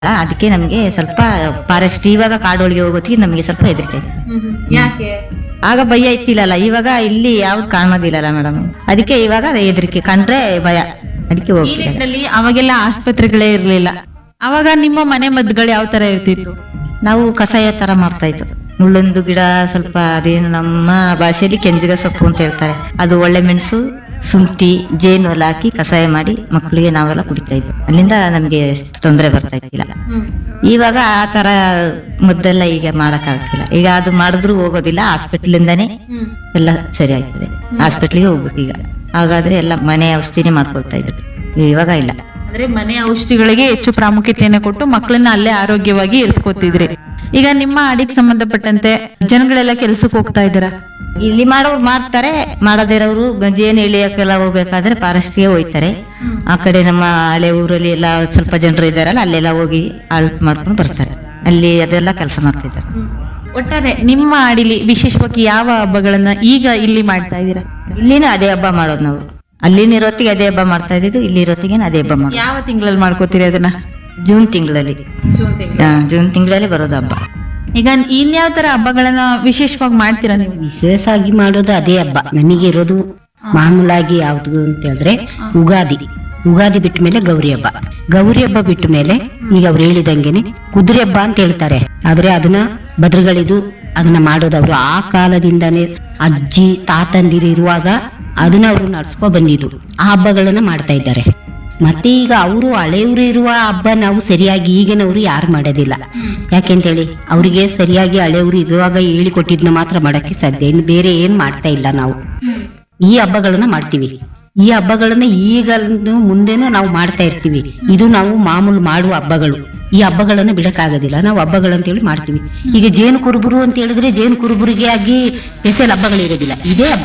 ಅದಕ್ಕೆ ನಮಗೆ ಸ್ವಲ್ಪ ಫಾರೆಸ್ಟ್ ಇವಾಗ ಕಾಡೊಳಗೆ ಹೋಗೋತ್ತಿಗೆ ನಮಗೆ ಸ್ವಲ್ಪ ಹೆದರಿಕೆ ಆಯ್ತು ಯಾಕೆ ಆಗ ಭಯ ಇತ್ತಿಲ್ಲಲ್ಲ ಇವಾಗ ಇಲ್ಲಿ ಯಾವ್ದು ಕಾಣೋದಿಲ್ಲಲ್ಲ ಮೇಡಮ್ ಅದಕ್ಕೆ ಇವಾಗ ಹೆದರಿಕೆ ಕಂಡ್ರೆ ಭಯ ಅದಕ್ಕೆ ಈ ಹೋಗ್ತಿಲ್ಲ ನಿಟ್ಟಿನಲ್ಲಿ ಅವಾಗೆಲ್ಲ ಆಸ್ಪತ್ರೆಗಳೇ ಇರ್ಲಿಲ್ಲ ಅವಾಗ ನಿಮ್ಮ ಮನೆ ಮದ್ದುಗಳು ಯಾವ ತರ ಇರ್ತಿತ್ತು ನಾವು ಕಷಾಯ ತರ ಮಾಡ್ತಾ ಇತ್ತು ಮುಳ್ಳೊಂದು ಗಿಡ ಸ್ವಲ್ಪ ಅದೇನು ನಮ್ಮ ಭಾಷೆಯಲ್ಲಿ ಕೆಂಜಿಗ ಸೊಪ್ಪು ಅಂತ ಹೇಳ್ತಾರೆ ಅದು ಒಳ್ಳೆ ಮೆಣಸು ಶುಂಠಿ ಜೇನು ಎಲ್ಲ ಹಾಕಿ ಕಷಾಯ ಮಾಡಿ ಮಕ್ಕಳಿಗೆ ನಾವೆಲ್ಲ ಕುಡಿತಾ ಇದ್ವಿ ಅಲ್ಲಿಂದ ನಮಗೆ ತೊಂದರೆ ಬರ್ತಾ ಇದ್ದಿಲ್ಲ ಇವಾಗ ಆ ತರ ಮುದ್ದೆಲ್ಲ ಈಗ ಮಾಡಕ್ಕಾಗ್ತಿಲ್ಲ ಈಗ ಅದು ಮಾಡಿದ್ರು ಹೋಗೋದಿಲ್ಲ ಹಾಸ್ಪಿಟ್ಲಿಂದಾನೇ ಎಲ್ಲ ಸರಿ ಆಗ್ತದೆ ಹಾಸ್ಪಿಟ್ಲಿಗೆ ಹೋಗ್ಬೇಕು ಈಗ ಹಾಗಾದ್ರೆ ಎಲ್ಲ ಮನೆ ಔಷಧಿನೇ ಮಾಡ್ಕೊಳ್ತಾ ಇದ್ರು ಇವಾಗ ಇಲ್ಲ ಅಂದ್ರೆ ಮನೆ ಔಷಧಿಗಳಿಗೆ ಹೆಚ್ಚು ಪ್ರಾಮುಖ್ಯತೆಯನ್ನು ಕೊಟ್ಟು ಮಕ್ಕಳನ್ನ ಅಲ್ಲೇ ಆರೋಗ್ಯವಾಗಿ ಇರಿಸ್ಕೊತಿದ್ರಿ ಈಗ ನಿಮ್ಮ ಅಡಿಗೆ ಸಂಬಂಧಪಟ್ಟಂತೆ ಜನಗಳೆಲ್ಲ ಕೆಲ್ಸಕ್ಕೆ ಹೋಗ್ತಾ ಇದ್ದೀರಾ ಇಲ್ಲಿ ಮಾಡೋರು ಮಾಡ್ತಾರೆ ಮಾಡದೇ ಇರೋರು ಜೇನು ಇಳಿಯಕ್ಕೆಲ್ಲ ಹೋಗ್ಬೇಕಾದ್ರೆ ಫಾರೆಸ್ಟ್ಗೆ ಹೋಯ್ತಾರೆ ಆ ಕಡೆ ನಮ್ಮ ಹಳೆ ಊರಲ್ಲಿ ಎಲ್ಲ ಸ್ವಲ್ಪ ಜನರು ಇದ್ದಾರಲ್ಲ ಅಲ್ಲೆಲ್ಲ ಹೋಗಿ ಆಲ್ಟ್ ಮಾಡ್ಕೊಂಡು ಬರ್ತಾರೆ ಅಲ್ಲಿ ಅದೆಲ್ಲ ಕೆಲಸ ಮಾಡ್ತಿದ್ದಾರೆ ಒಟ್ಟಾರೆ ನಿಮ್ಮ ಅಡಿಲಿ ವಿಶೇಷವಾಗಿ ಯಾವ ಹಬ್ಬಗಳನ್ನ ಈಗ ಇಲ್ಲಿ ಮಾಡ್ತಾ ಇದ್ದೀರಾ ಇಲ್ಲಿನೂ ಅದೇ ಹಬ್ಬ ಮಾಡೋದು ನಾವು ಅಲ್ಲಿನ ಇರೋತ್ತಿಗೆ ಅದೇ ಹಬ್ಬ ಮಾಡ್ತಾ ಇದ್ದಿದ್ದು ಇಲ್ಲಿ ಇರೋತ್ತಿಗೆ ಅದೇ ಹಬ್ಬ ಮಾಡೋದು ಯಾವ ತಿಂಗಳಲ್ಲಿ ಮಾಡ್ಕೋತೀರಿ ಅದನ್ನ ಜೂನ್ ತಿಂಗಳಲ್ಲಿ ಜೂನ್ ತಿಂಗಳಲ್ಲಿ ಬರೋದು ಹಬ್ಬ ಈಗ ಇನ್ಯಾವ ತರ ಹಬ್ಬಗಳನ್ನ ವಿಶೇಷವಾಗಿ ಮಾಡ್ತೀರಾ ನೀವು ವಿಶೇಷವಾಗಿ ಮಾಡೋದು ಅದೇ ಹಬ್ಬ ನಮಗೆ ಇರೋದು ಮಾಮೂಲಾಗಿ ಯಾವ್ದು ಅಂತ ಹೇಳಿದ್ರೆ ಉಗಾದಿ ಉಗಾದಿ ಬಿಟ್ಟ ಮೇಲೆ ಗೌರಿ ಹಬ್ಬ ಗೌರಿ ಹಬ್ಬ ಬಿಟ್ಟ ಮೇಲೆ ಈಗ ಅವ್ರು ಹೇಳಿದಂಗೆನೆ ಕುದುರೆ ಹಬ್ಬ ಅಂತ ಹೇಳ್ತಾರೆ ಆದ್ರೆ ಅದನ್ನ ಬದ್ರಗಳಿದು ಅದನ್ನ ಮಾಡೋದು ಅವರು ಆ ಕಾಲದಿಂದಾನೇ ಅಜ್ಜಿ ತಾತಂದಿರು ಇರುವಾಗ ಅದನ್ನ ಅವರು ನಡ್ಸ್ಕೊ ಬಂದಿದ್ದು ಆ ಹಬ್ಬಗಳನ್ನ ಮಾಡ್ತಾ ಇದ್ದಾರೆ ಮತ್ತೆ ಈಗ ಅವರು ಹಳೆಯವರು ಇರುವ ಹಬ್ಬ ನಾವು ಸರಿಯಾಗಿ ಈಗಿನವರು ಯಾರು ಮಾಡೋದಿಲ್ಲ ಯಾಕೆಂತೇಳಿ ಅವರಿಗೆ ಸರಿಯಾಗಿ ಹಳೆಯವರು ಇರುವಾಗ ಹೇಳಿಕೊಟ್ಟಿದ್ನ ಮಾತ್ರ ಮಾಡಕ್ಕೆ ಸಾಧ್ಯ ಇನ್ನು ಬೇರೆ ಏನ್ ಮಾಡ್ತಾ ಇಲ್ಲ ನಾವು ಈ ಹಬ್ಬಗಳನ್ನ ಮಾಡ್ತೀವಿ ಈ ಹಬ್ಬಗಳನ್ನ ಈಗ ಮುಂದೆನೂ ನಾವು ಮಾಡ್ತಾ ಇರ್ತೀವಿ ಇದು ನಾವು ಮಾಮೂಲು ಮಾಡುವ ಹಬ್ಬಗಳು ಈ ಹಬ್ಬಗಳನ್ನ ಬಿಡಕ್ಕಾಗೋದಿಲ್ಲ ನಾವು ಹಬ್ಬಗಳಂತೇಳಿ ಮಾಡ್ತೀವಿ ಈಗ ಜೇನು ಕುರುಬರು ಅಂತ ಹೇಳಿದ್ರೆ ಜೇನು ಕುರುಬರಿಗೆ ಆಗಿ ಸ್ಪೆಷಲ್ ಹಬ್ಬಗಳಿರೋದಿಲ್ಲ ಇದೇ ಹಬ್ಬ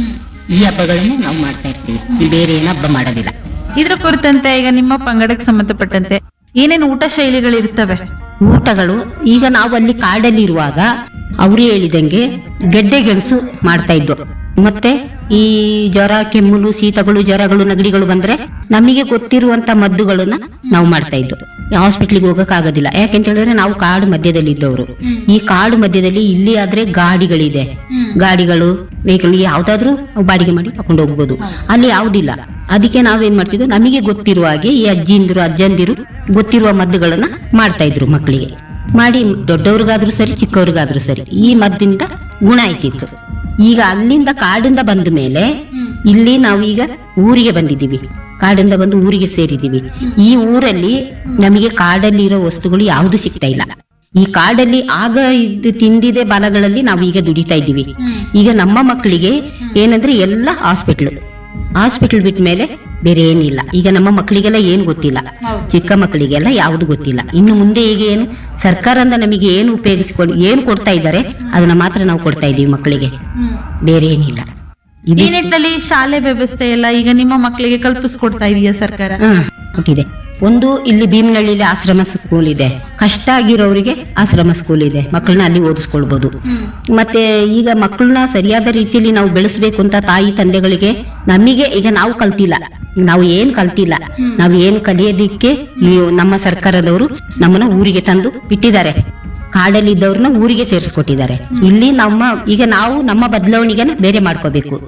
ಈ ಹಬ್ಬಗಳನ್ನೇ ನಾವು ಮಾಡ್ತಾ ಇರ್ತೀವಿ ಬೇರೆ ಏನು ಹಬ್ಬ ಮಾಡೋದಿಲ್ಲ ಇದ್ರ ಕುರಿತಂತೆ ಈಗ ನಿಮ್ಮ ಪಂಗಡಕ್ಕೆ ಸಂಬಂಧಪಟ್ಟಂತೆ ಏನೇನು ಊಟ ಶೈಲಿಗಳು ಇರ್ತವೆ ಊಟಗಳು ಈಗ ನಾವು ಅಲ್ಲಿ ಕಾಡಲ್ಲಿ ಇರುವಾಗ ಅವ್ರು ಹೇಳಿದಂಗೆ ಗೆಡ್ಡೆ ಗೆಣಸು ಮಾಡ್ತಾ ಇದ್ವು ಮತ್ತೆ ಈ ಜ್ವರ ಕೆಮ್ಮುಲು ಶೀತಗಳು ಜ್ವರಗಳು ನೆಗಡಿಗಳು ಬಂದ್ರೆ ನಮಗೆ ಗೊತ್ತಿರುವಂತ ಮದ್ದುಗಳನ್ನ ನಾವು ಮಾಡ್ತಾ ಇದ್ವು ಹಾಸ್ಪಿಟ್ಲಿಗೆ ಹೋಗಕ್ ಆಗೋದಿಲ್ಲ ಯಾಕೆಂತ ಹೇಳಿದ್ರೆ ನಾವು ಕಾಡು ಮಧ್ಯದಲ್ಲಿ ಇದ್ದವರು ಈ ಕಾಡು ಮಧ್ಯದಲ್ಲಿ ಇಲ್ಲಿ ಆದ್ರೆ ಗಾಡಿಗಳಿದೆ ಗಾಡಿಗಳು ವೆಹಿಕಲ್ ಯಾವ್ದಾದ್ರು ನಾವು ಬಾಡಿಗೆ ಮಾಡಿ ತಕೊಂಡು ಹೋಗ್ಬೋದು ಅಲ್ಲಿ ಯಾವ್ದಿಲ್ಲ ಅದಕ್ಕೆ ನಾವೇನ್ ಮಾಡ್ತಿದ್ವಿ ನಮಗೆ ಗೊತ್ತಿರುವ ಹಾಗೆ ಈ ಅಜ್ಜಿಂದಿರು ಅಜ್ಜಂದಿರು ಗೊತ್ತಿರುವ ಮದ್ದುಗಳನ್ನ ಮಾಡ್ತಾ ಇದ್ರು ಮಕ್ಕಳಿಗೆ ಮಾಡಿ ದೊಡ್ಡವ್ರಿಗಾದ್ರೂ ಸರಿ ಚಿಕ್ಕವ್ರಿಗಾದ್ರೂ ಸರಿ ಈ ಮದ್ದಿಂದ ಗುಣ ಆಯ್ತಿತ್ತು ಈಗ ಅಲ್ಲಿಂದ ಕಾಡಿಂದ ಬಂದ ಮೇಲೆ ಇಲ್ಲಿ ನಾವು ಈಗ ಊರಿಗೆ ಬಂದಿದ್ದೀವಿ ಕಾಡಿಂದ ಬಂದು ಊರಿಗೆ ಸೇರಿದ್ದೀವಿ ಈ ಊರಲ್ಲಿ ನಮಗೆ ಕಾಡಲ್ಲಿ ಇರೋ ವಸ್ತುಗಳು ಯಾವುದು ಸಿಗ್ತಾ ಇಲ್ಲ ಈ ಕಾಡಲ್ಲಿ ಆಗ ಇದ್ದ ತಿಂದಿದೆ ಬಲಗಳಲ್ಲಿ ನಾವು ಈಗ ದುಡಿತಾ ಇದ್ದೀವಿ ಈಗ ನಮ್ಮ ಮಕ್ಕಳಿಗೆ ಏನಂದ್ರೆ ಎಲ್ಲ ಹಾಸ್ಪಿಟ್ಲ್ ಹಾಸ್ಪಿಟಲ್ ಬಿಟ್ಟ ಮೇಲೆ ಬೇರೆ ಏನಿಲ್ಲ ಈಗ ನಮ್ಮ ಮಕ್ಕಳಿಗೆಲ್ಲ ಏನು ಗೊತ್ತಿಲ್ಲ ಚಿಕ್ಕ ಮಕ್ಕಳಿಗೆಲ್ಲ ಯಾವುದು ಗೊತ್ತಿಲ್ಲ ಇನ್ನು ಮುಂದೆ ಈಗ ಏನು ಸರ್ಕಾರದಿಂದ ನಮಗೆ ಏನು ಉಪಯೋಗಿಸಿಕೊಂಡು ಏನು ಕೊಡ್ತಾ ಇದ್ದಾರೆ ಅದನ್ನ ಮಾತ್ರ ನಾವು ಕೊಡ್ತಾ ಇದೀವಿ ಮಕ್ಕಳಿಗೆ ಬೇರೆ ಏನಿಲ್ಲ ಈ ಇದು ನಿಟ್ಟಿನಲ್ಲಿ ಶಾಲೆ ವ್ಯವಸ್ಥೆ ಎಲ್ಲ ಈಗ ನಿಮ್ಮ ಮಕ್ಕಳಿಗೆ ಕಲ್ಪಿಸ್ಕೊಡ್ತಾ ಇದೆಯಾ ಸರ್ಕಾರ ಹಾ, ಕೊಟ್ಟಿದೆ ಒಂದು ಇಲ್ಲಿ ಭೀಮನಹಳ್ಳಿಲಿ ಆಶ್ರಮ ಸ್ಕೂಲ್ ಇದೆ ಕಷ್ಟ ಆಗಿರೋರಿಗೆ ಆಶ್ರಮ ಸ್ಕೂಲ್ ಇದೆ ಮಕ್ಕಳನ್ನ ಅಲ್ಲಿ ಓದಿಸ್ಕೊಳ್ಬಹುದು ಮತ್ತೆ ಈಗ ಮಕ್ಕಳನ್ನ ಸರಿಯಾದ ರೀತಿಯಲ್ಲಿ ನಾವು ಬೆಳೆಸ್ಬೇಕು ಅಂತ ತಾಯಿ ತಂದೆಗಳಿಗೆ ನಮಗೆ ಈಗ ನಾವು ಕಲ್ತಿಲ್ಲ ನಾವು ಏನ್ ಕಲ್ತಿಲ್ಲ ನಾವು ಏನ್ ಕಲಿಯೋದಿಕ್ಕೆ ಈ ನಮ್ಮ ಸರ್ಕಾರದವರು ನಮ್ಮನ್ನ ಊರಿಗೆ ತಂದು ಬಿಟ್ಟಿದ್ದಾರೆ ಕಾಡಲ್ಲಿ ಇದ್ದವ್ರನ್ನ ಊರಿಗೆ ಸೇರಿಸ್ಕೊಟ್ಟಿದ್ದಾರೆ ಇಲ್ಲಿ ನಮ್ಮ ಈಗ ನಾವು ನಮ್ಮ ಬದಲಾವಣೆಗೆನ ಬೇರೆ ಮಾಡ್ಕೋಬೇಕು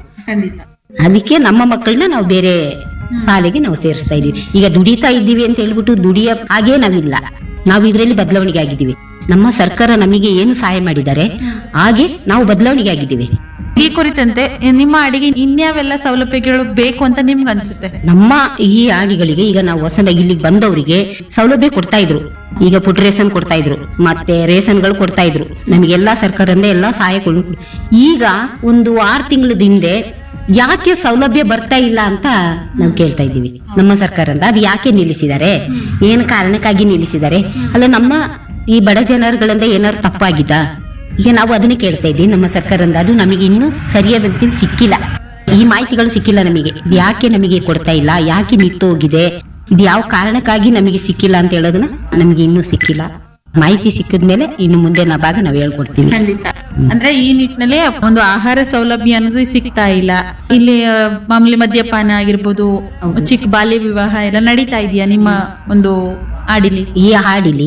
ಅದಕ್ಕೆ ನಮ್ಮ ಮಕ್ಕಳನ್ನ ನಾವು ಬೇರೆ ಶಾಲೆಗೆ ನಾವು ಸೇರಿಸ್ತಾ ಇದೀವಿ ಈಗ ದುಡಿತಾ ಇದ್ದೀವಿ ಅಂತ ಹೇಳ್ಬಿಟ್ಟು ದುಡಿಯ ಹಾಗೆ ನಾವಿಲ್ಲ ನಾವು ಇದರಲ್ಲಿ ಬದಲಾವಣೆಗೆ ಆಗಿದ್ದೀವಿ ನಮ್ಮ ಸರ್ಕಾರ ನಮಗೆ ಏನು ಸಹಾಯ ಮಾಡಿದ್ದಾರೆ ಹಾಗೆ ನಾವು ಬದಲಾವಣೆಗೆ ಆಗಿದ್ದೀವಿ ಈ ಕುರಿತಂತೆ ನಿಮ್ಮ ಅಡಿಗೆ ಇನ್ಯಾವೆಲ್ಲ ಸೌಲಭ್ಯಗಳು ಬೇಕು ಅಂತ ನಿಮ್ಗೆ ಅನ್ಸುತ್ತೆ ನಮ್ಮ ಈ ಆಡಿಗಳಿಗೆ ಈಗ ನಾವು ಹೊಸದಾಗಿ ಇಲ್ಲಿಗೆ ಬಂದವರಿಗೆ ಸೌಲಭ್ಯ ಕೊಡ್ತಾ ಇದ್ರು ಈಗ ಪುಟ್ ರೇಷನ್ ಕೊಡ್ತಾ ಇದ್ರು ಮತ್ತೆ ರೇಷನ್ಗಳು ಕೊಡ್ತಾ ಇದ್ರು ನಮಗೆಲ್ಲಾ ಸರ್ಕಾರದಿಂದ ಎಲ್ಲಾ ಸಹಾಯ ಕೊಡ್- ಈಗ ಒಂದು ಆರು ತಿಂಗಳದ ಹಿಂದೆ ಯಾಕೆ ಸೌಲಭ್ಯ ಬರ್ತಾ ಇಲ್ಲ ಅಂತ ನಾವು ಕೇಳ್ತಾ ಇದ್ದೀವಿ ನಮ್ಮ ಸರ್ಕಾರದಿಂದ ಅದು ಯಾಕೆ ನಿಲ್ಲಿಸಿದ್ದಾರೆ ಏನು ಕಾರಣಕ್ಕಾಗಿ ನಿಲ್ಲಿಸಿದ್ದಾರೆ ಅಲ್ಲ ನಮ್ಮ ಈ ಬಡ ಜನರುಗಳಿಂದ ಏನಾದ್ರು ತಪ್ಪಾಗಿದ್ದ ಈಗ ನಾವು ಅದನ್ನೇ ಕೇಳ್ತಾ ಇದ್ದೀವಿ ನಮ್ಮ ಸರ್ಕಾರದಿಂದ ಅದು ನಮಗೆ ಇನ್ನೂ ಸರಿಯಾದಂತೆ ಸಿಕ್ಕಿಲ್ಲ ಈ ಮಾಹಿತಿಗಳು ಸಿಕ್ಕಿಲ್ಲ ನಮಗೆ ಇದು ಯಾಕೆ ನಮಗೆ ಕೊಡ್ತಾ ಇಲ್ಲ ಯಾಕೆ ನಿಂತು ಹೋಗಿದೆ ಇದು ಯಾವ ಕಾರಣಕ್ಕಾಗಿ ನಮಗೆ ಸಿಕ್ಕಿಲ್ಲ ಅಂತ ಹೇಳೋದನ್ನ ನಮಗೆ ಇನ್ನೂ ಸಿಕ್ಕಿಲ್ಲ ಮಾಹಿತಿ ಸಿಕ್ಕಿದ್ಮೇಲೆ ಇನ್ನು ಮುಂದೆ ನಾ ಭಾಗ ನಾವು ಹೇಳ್ಕೊಡ್ತೀವಿ ಖಂಡಿತ ಅಂದ್ರೆ ಈ ನಿಟ್ಟಿನಲ್ಲಿ ಒಂದು ಆಹಾರ ಸೌಲಭ್ಯ ಅನ್ನೋದು ಸಿಗ್ತಾ ಇಲ್ಲ ಇಲ್ಲಿ ಆ, ಮಾಮೂಲಿ ಮದ್ಯಪಾನ ಆಗಿರ್ಬೋದು ಚಿಕ್ಕ ಬಾಲ್ಯ ವಿವಾಹ ಎಲ್ಲ ನಡೀತಾ ಇದೆಯಾ ನಿಮ್ಮ ಒಂದು ಆಡಿಲಿ ಈ ಹಾಡಿಲಿ